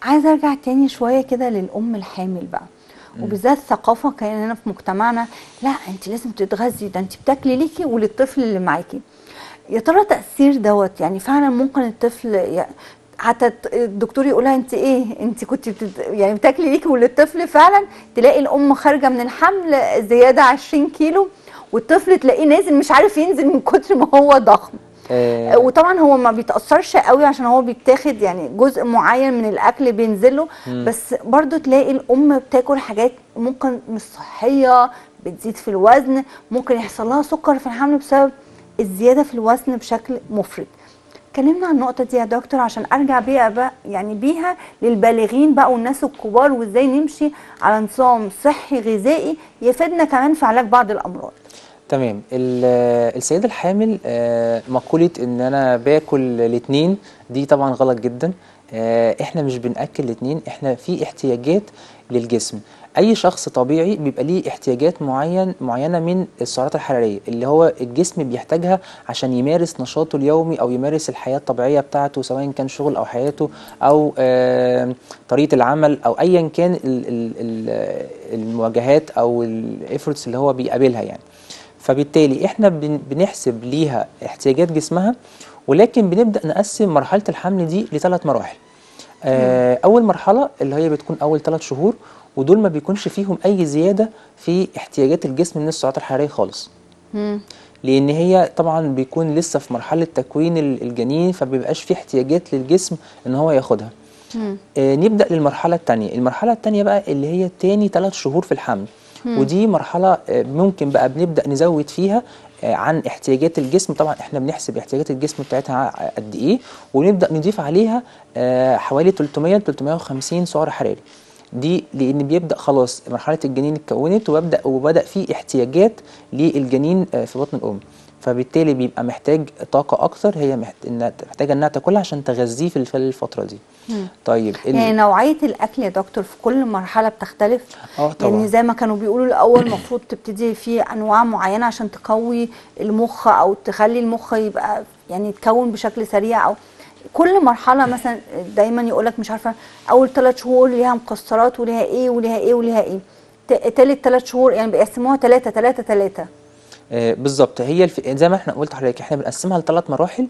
عايزه ارجع تاني شويه كده للام الحامل بقى وبالذات ثقافه كان هنا في مجتمعنا لا انت لازم تتغذي ده انت بتاكلي ليكي وللطفل اللي معاكي يا ترى تاثير دوت يعني فعلا ممكن الطفل ي- حتى الت- الدكتور يقولها انت ايه انت كنت بتت... يعني بتاكلي ليكي وللطفل فعلا تلاقي الام خارجه من الحمل زياده 20 كيلو والطفل تلاقيه نازل مش عارف ينزل من كتر ما هو ضخم آه، وطبعا هو ما بيتاثرش قوي عشان هو بيتاخد يعني جزء معين من الاكل بينزله بس برضو تلاقي الام بتاكل حاجات ممكن مش صحيه بتزيد في الوزن ممكن يحصل لها سكر في الحمل بسبب الزياده في الوزن بشكل مفرط اتكلمنا عن النقطه دي يا دكتور عشان ارجع بيها بقى يعني بيها للبالغين بقى والناس الكبار وازاي نمشي على نظام صحي غذائي يفيدنا كمان في علاج بعض الامراض تمام ال- السيدة الحامل آه، مقولة ان انا باكل الاتنين دي طبعا غلط جدا آه، احنا مش بنأكل الاتنين احنا في احتياجات للجسم اي شخص طبيعي بيبقى ليه احتياجات معين معينة من السعرات الحرارية اللي هو الجسم بيحتاجها عشان يمارس نشاطه اليومي او يمارس الحياة الطبيعية بتاعته سواء كان شغل او حياته او آه، طريقة العمل او ايا كان ال- ال- ال- المواجهات او الافورتس اللي هو بيقابلها يعني فبالتالي احنا بن- بنحسب ليها احتياجات جسمها ولكن بنبدا نقسم مرحله الحمل دي لثلاث مراحل آه اول مرحله اللي هي بتكون اول ثلاث شهور ودول ما بيكونش فيهم اي زياده في احتياجات الجسم من السعرات الحراريه خالص لان هي طبعا بيكون لسه في مرحله تكوين ال- الجنين فبيبقاش في احتياجات للجسم ان هو ياخدها آه نبدا للمرحله الثانيه المرحله الثانيه بقى اللي هي تاني ثلاث شهور في الحمل ودي مرحله آه، ممكن بقى بنبدا نزود فيها آه، عن احتياجات الجسم طبعا احنا بنحسب احتياجات الجسم بتاعتها ع- قد ايه ونبدا نضيف عليها آه، حوالي 300 ل 350 سعر حراري دي لان بيبدا خلاص مرحله الجنين اتكونت وببدا وبدا في احتياجات للجنين آه، في بطن الام فبالتالي بيبقى محتاج طاقه اكتر هي محت- إنها- محتاجه انها تاكلها عشان تغذيه في الف- الفتره دي طيب ال- يعني نوعية الأكل يا دكتور في كل مرحلة بتختلف اه طبعا يعني زي ما كانوا بيقولوا الأول المفروض تبتدي في أنواع معينة عشان تقوي المخ أو تخلي المخ يبقى يعني يتكون بشكل سريع أو كل مرحلة مثلا دايما يقولك مش عارفة أول ثلاث شهور ليها مكسرات وليها إيه وليها إيه وليها إيه ت- تالت ثلاث شهور يعني بيقسموها ثلاثة ثلاثة ثلاثة آه، بالظبط هي الف... زي ما احنا قلت لحضرتك احنا بنقسمها لثلاث مراحل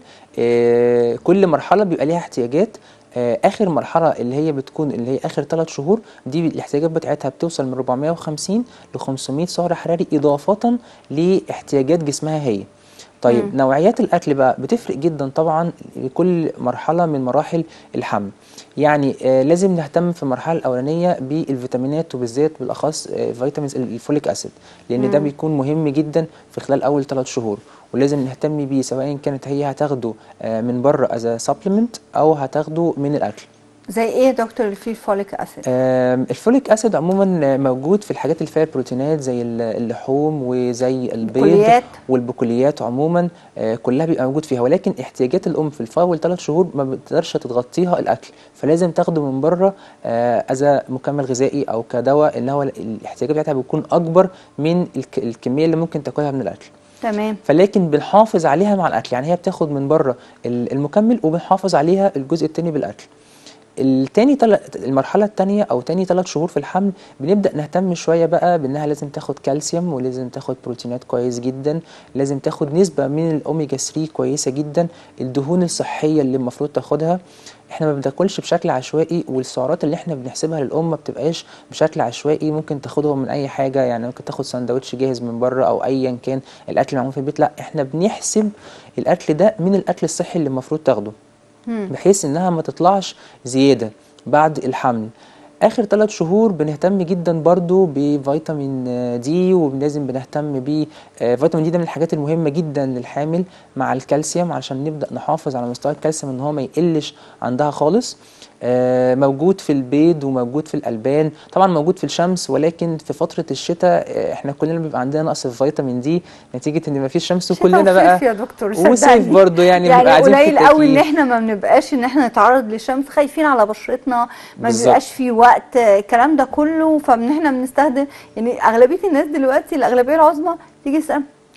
آه، كل مرحله بيبقى ليها احتياجات آه، اخر مرحله اللي هي بتكون اللي هي اخر ثلاث شهور دي الاحتياجات بتاعتها بتوصل من 450 ل 500 سعر حراري اضافه لاحتياجات جسمها هي طيب مم. نوعيات الاكل بقى بتفرق جدا طبعا لكل مرحله من مراحل الحمل يعني آه لازم نهتم في المرحله الاولانيه بالفيتامينات وبالذات بالاخص آه فيتامينز الفوليك اسيد لان ده مم. بيكون مهم جدا في خلال اول ثلاث شهور ولازم نهتم بيه سواء كانت هي هتاخده آه من بره از سبلمنت او هتاخده من الاكل زي إيه يا دكتور اللي فيه الفوليك أسيد آم، الفوليك اسيد عموما آه، موجود في الحاجات اللي فيها بروتينات زي ال- اللحوم وزي البيض البقوليات. والبقوليات عموما آه، كلها بيبقى موجود فيها ولكن احتياجات الام في الف- اول ثلاث شهور ما بتقدرش تغطيها الاكل فلازم تاخده من بره از مكمل غذائي او كدواء اللي هو الاحتياجات بتاعتها بتكون اكبر من الك- الكميه اللي ممكن تاكلها من الاكل تمام فلكن بنحافظ عليها مع الاكل يعني هي بتاخد من بره ال- المكمل وبنحافظ عليها الجزء التاني بالاكل التاني تل... المرحلة التانية أو تاني تلات شهور في الحمل بنبدأ نهتم شوية بقى بأنها لازم تاخد كالسيوم ولازم تاخد بروتينات كويس جدا لازم تاخد نسبة من الأوميجا 3 كويسة جدا الدهون الصحية اللي المفروض تاخدها احنا ما بناكلش بشكل عشوائي والسعرات اللي احنا بنحسبها للأم ما بتبقاش بشكل عشوائي ممكن تاخدهم من أي حاجة يعني ممكن تاخد سندوتش جاهز من بره أو أيا كان الأكل معمول في البيت لا احنا بنحسب الأكل ده من الأكل الصحي اللي المفروض تاخده مم. بحيث انها ما تطلعش زياده بعد الحمل اخر ثلاث شهور بنهتم جدا برضو بفيتامين آه، دي ولازم بنهتم ب آه، فيتامين دي ده من الحاجات المهمه جدا للحامل مع الكالسيوم عشان نبدا نحافظ على مستوى الكالسيوم ان هو ما يقلش عندها خالص آه، موجود في البيض وموجود في الالبان طبعا موجود في الشمس ولكن في فتره الشتاء آه، احنا كلنا بيبقى عندنا نقص في فيتامين دي نتيجه ان ما فيش شمس شتاء وكلنا بقى وصيف يا دكتور وصيف صدقني. برضو يعني يعني بنبقى قاعدين في قليل قوي ان التكييف. احنا ما بنبقاش ان احنا نتعرض للشمس خايفين على بشرتنا ما بالظبط. بيبقاش في وقت الكلام ده كله فان احنا بنستخدم يعني اغلبيه الناس دلوقتي الاغلبيه العظمى تيجي تسال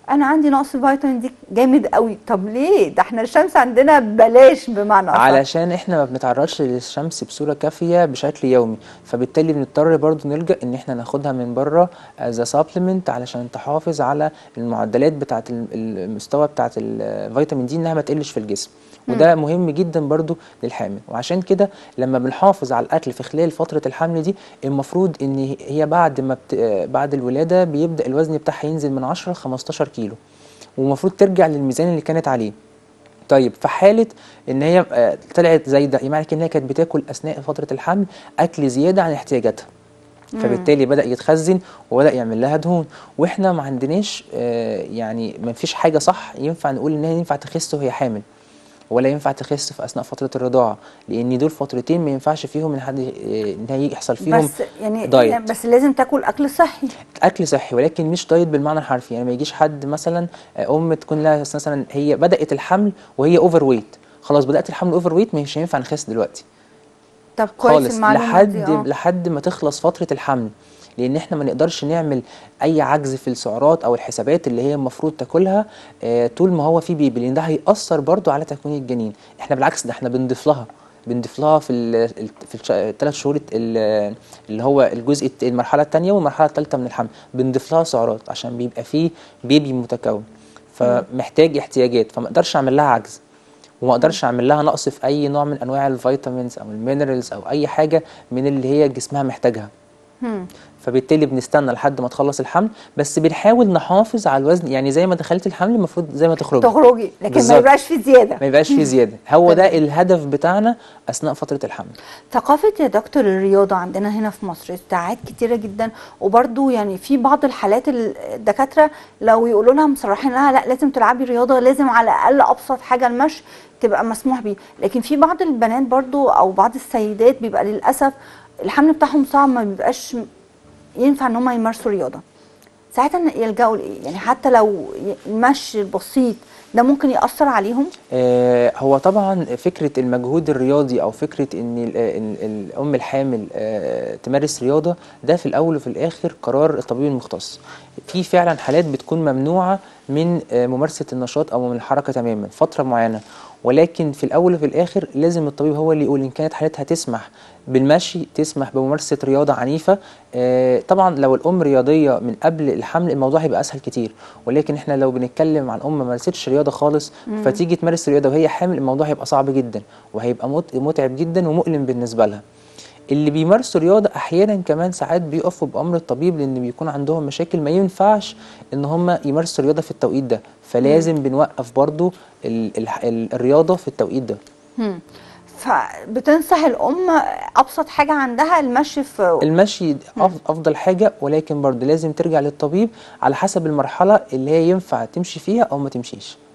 انا عندي نقص فيتامين دي جامد قوي طب ليه ده احنا الشمس عندنا ببلاش بمعنى اصح علشان احنا ما بنتعرضش للشمس بصوره كافيه بشكل يومي فبالتالي بنضطر برضو نلجا ان احنا ناخدها من بره از سبلمنت علشان تحافظ على المعدلات بتاعه الم- المستوى بتاعه الفيتامين دي انها ما تقلش في الجسم وده مهم جدا برضو للحامل وعشان كده لما بنحافظ على الاكل في خلال فتره الحمل دي المفروض ان هي بعد ما بت... بعد الولاده بيبدا الوزن بتاعها ينزل من 10 ل 15 كيلو والمفروض ترجع للميزان اللي كانت عليه طيب في حاله ان هي آه، طلعت زايده يعني ان هي كانت بتاكل اثناء فتره الحمل اكل زياده عن احتياجاتها فبالتالي بدا يتخزن وبدا يعمل لها دهون واحنا ما عندناش آه، يعني ما فيش حاجه صح ينفع نقول ان هي ينفع تخس وهي حامل ولا ينفع تخس في اثناء فتره الرضاعه لان دول فترتين ما ينفعش فيهم ان حد آه، ان هي يحصل فيهم بس يعني دايت. بس لازم تاكل اكل صحي اكل صحي ولكن مش دايت بالمعنى الحرفي يعني ما يجيش حد مثلا آه، ام تكون لها مثلا هي بدات الحمل وهي اوفر ويت خلاص بدات الحمل اوفر ويت مش هينفع نخس دلوقتي طب كويس خالص المعلومه لحد دي اه لحد ما تخلص فتره الحمل لان احنا ما نقدرش نعمل اي عجز في السعرات او الحسابات اللي هي المفروض تاكلها آه، طول ما هو في بيبي لان ده هيأثر برضو على تكوين الجنين احنا بالعكس ده احنا بنضيف لها بنضيف لها في ال في الثلاث شهور الت- ال- اللي هو الجزء الت- المرحله الثانيه والمرحله الثالثه من الحمل بنضيف لها سعرات عشان بيبقى فيه بيبي متكون فمحتاج احتياجات فما اقدرش اعمل لها عجز وما اقدرش اعمل لها نقص في اي نوع من انواع الفيتامينز او المينرالز او اي حاجه من اللي هي جسمها محتاجها هم. فبالتالي بنستنى لحد ما تخلص الحمل بس بنحاول نحافظ على الوزن يعني زي ما دخلت الحمل المفروض زي ما تخرجي تخرجي لكن ما بالظبط. يبقاش في زياده ما يبقاش في زياده هو ده تمام. الهدف بتاعنا اثناء فتره الحمل ثقافة يا دكتور الرياضة عندنا هنا في مصر ساعات كتيرة جدا وبرضو يعني في بعض الحالات الدكاترة لو يقولوا لها مصرحين لها لا لازم تلعبي رياضة لازم على الأقل أبسط حاجة المشي تبقى مسموح بيه لكن في بعض البنات برضو أو بعض السيدات بيبقى للأسف الحمل بتاعهم صعب ما بيبقاش ينفع ان هم يمارسوا رياضة ساعتها يلجأوا لإيه يعني حتى لو المشي البسيط ده ممكن يأثر عليهم آه، هو طبعا فكرة المجهود الرياضي أو فكرة إن ال- ال- الأم الحامل آه، تمارس رياضة ده في الأول وفي الآخر قرار الطبيب المختص في فعلا حالات بتكون ممنوعة من آه، ممارسة النشاط أو من الحركة تماما فترة معينة ولكن في الأول وفي الآخر لازم الطبيب هو اللي يقول إن كانت حالتها تسمح بالمشي تسمح بممارسة رياضة عنيفة آه، طبعا لو الأم رياضية من قبل الحمل الموضوع هيبقى أسهل كتير ولكن إحنا لو بنتكلم عن أم ما مارستش رياضة خالص فتيجي تمارس رياضة وهي حامل الموضوع هيبقى صعب جدا وهيبقى مت- متعب جدا ومؤلم بالنسبة لها اللي بيمارسوا رياضة أحيانا كمان ساعات بيقفوا بأمر الطبيب لأن بيكون عندهم مشاكل ما ينفعش إن هم يمارسوا رياضة في التوقيت ده فلازم بنوقف برضو ال ال ال الرياضة في التوقيت ده هم. فبتنصح الأم أبسط حاجة عندها المشي في المشي أف- أفضل حاجة ولكن برضو لازم ترجع للطبيب على حسب المرحلة اللي هي ينفع تمشي فيها أو ما تمشيش